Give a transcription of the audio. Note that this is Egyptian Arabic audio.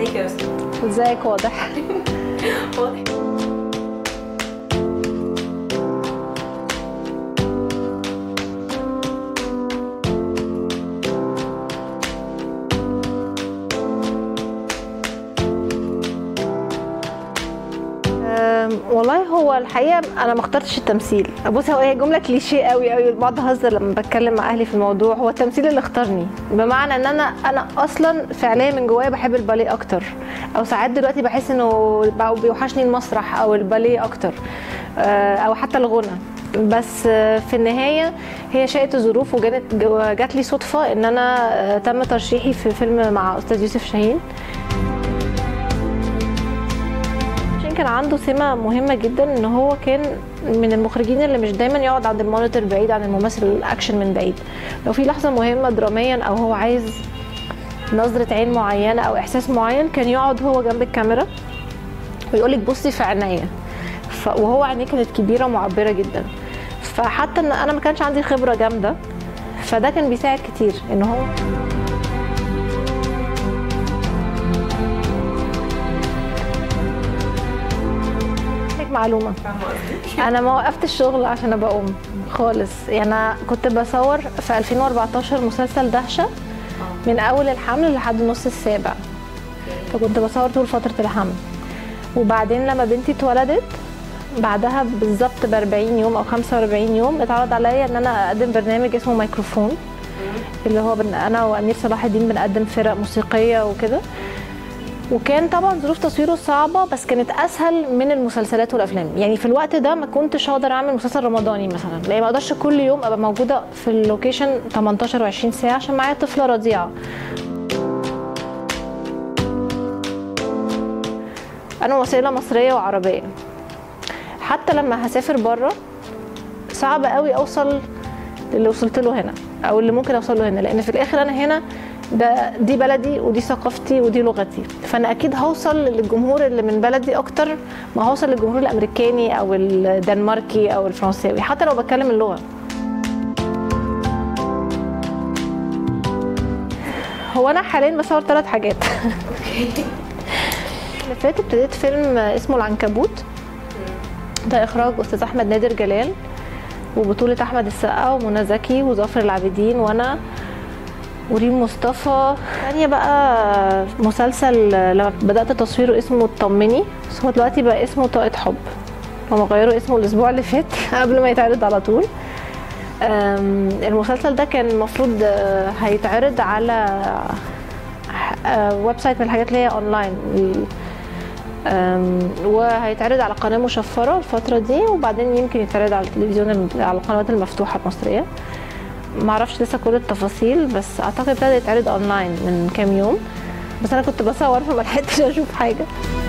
ازيك يا استاذ ازيك واضح واضح أم، والله هو الحقيقه انا ما اخترتش التمثيل بص هو هي جمله كليشيه قوي قوي بقعد اهزر لما بتكلم مع اهلي في الموضوع هو التمثيل اللي اختارني بمعنى ان انا انا اصلا فعليا من جوايا بحب الباليه اكتر او ساعات دلوقتي بحس انه بقى بيوحشني المسرح او الباليه اكتر آه، او حتى الغنى بس آه، في النهايه هي شاءت الظروف وجات جات لي صدفه ان انا آه، تم ترشيحي في فيلم مع استاذ يوسف شاهين عشان كان عنده سمة مهمة جدا ان هو كان من المخرجين اللي مش دايما يقعد عند المونيتور بعيد عن الممثل الاكشن من بعيد لو في لحظة مهمة دراميا او هو عايز نظرة عين معينة او احساس معين كان يقعد هو جنب الكاميرا ويقولك بصي في عينيا ف... وهو عينيه كانت كبيرة ومعبرة جدا فحتى ان انا ما كانش عندي خبرة جامدة فده كان بيساعد كتير ان هو لك معلومة فاهمه قصدي انا ما وقفت الشغل عشان ابقى ام خالص يعني انا كنت بصور في 2014 مسلسل دهشه من اول الحمل لحد النص السابع فكنت بصور طول فتره الحمل وبعدين لما بنتي اتولدت بعدها بالظبط ب 40 يوم او 45 يوم اتعرض عليا ان انا اقدم برنامج اسمه ميكروفون اللي هو بن انا وامير صلاح الدين بنقدم فرق موسيقيه وكده وكان طبعا ظروف تصويره صعبه بس كانت اسهل من المسلسلات والافلام يعني في الوقت ده ما كنتش اقدر اعمل مسلسل رمضاني مثلا لان ما اقدرش كل يوم ابقى موجوده في اللوكيشن 18 و20 ساعه عشان معايا طفله رضيعه انا ممثله مصريه وعربيه حتى لما هسافر بره صعب قوي اوصل للي وصلت له هنا او اللي ممكن اوصل له هنا لان في الاخر انا هنا ده دي بلدي ودي ثقافتي ودي لغتي فانا اكيد هوصل للجمهور اللي من بلدي اكتر ما هوصل للجمهور الامريكاني او الدنماركي او الفرنساوي حتى لو بتكلم اللغه هو انا حاليا بصور ثلاث حاجات اللي فات ابتديت فيلم اسمه العنكبوت ده اخراج استاذ احمد نادر جلال وبطولة أحمد السقا ومنى زكي وظافر العابدين وأنا وريم مصطفى ثانية بقى مسلسل لما بدأت تصويره اسمه اطمني بس هو دلوقتي بقى اسمه طاقة حب هما غيروا اسمه الأسبوع اللي فات قبل ما يتعرض على طول أم، المسلسل ده كان المفروض آه، هيتعرض على آه، ويب سايت من الحاجات اللي هي اونلاين أم، وهيتعرض على قناه مشفره الفتره دي وبعدين يمكن يتعرض على التلفزيون الم- على القنوات المفتوحه المصريه معرفش لسه كل التفاصيل بس اعتقد ابتدى يتعرض اونلاين من كام يوم بس انا كنت بصور فما لحقتش اشوف حاجه